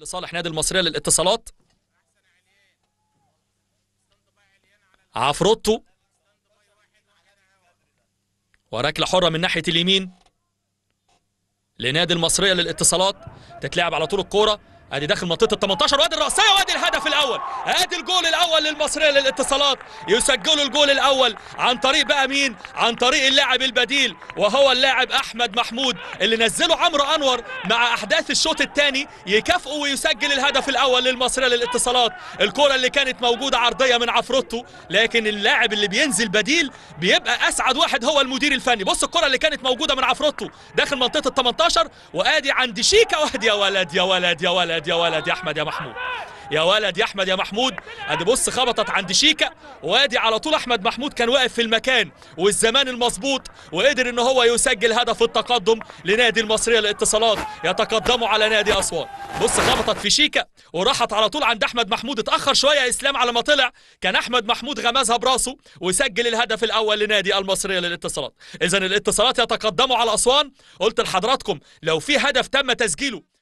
لصالح نادي المصرية للاتصالات عفروتو وركلة حرة من ناحية اليمين لنادي المصرية للاتصالات تتلعب على طول الكورة ادي داخل منطقه ال 18 وادي الرأسية وادي الهدف الاول ادي الجول الاول للمصرية للاتصالات يسجلوا الجول الاول عن طريق بقى مين عن طريق اللاعب البديل وهو اللاعب احمد محمود اللي نزله عمرو انور مع احداث الشوط الثاني يكافئه ويسجل الهدف الاول للمصرية للاتصالات الكرة اللي كانت موجودة عرضية من عفروتو لكن اللاعب اللي بينزل بديل بيبقى اسعد واحد هو المدير الفني بص الكرة اللي كانت موجودة من عفروتو داخل منطقة ال 18 وادي عند شيكا وادي يا ولد يا ولد يا ولد يا ولد يا احمد يا محمود يا ولد يا احمد يا محمود ادي بص خبطت عند شيكا وادي على طول احمد محمود كان واقف في المكان والزمان المظبوط وقدر ان هو يسجل هدف التقدم لنادي المصريه للاتصالات يتقدموا على نادي اسوان بص خبطت في شيكا وراحت على طول عند احمد محمود اتاخر شويه اسلام على ما طلع كان احمد محمود غمزها براسه وسجل الهدف الاول لنادي المصريه للاتصالات اذا الاتصالات يتقدموا على اسوان قلت لحضراتكم لو في هدف تم تسجيله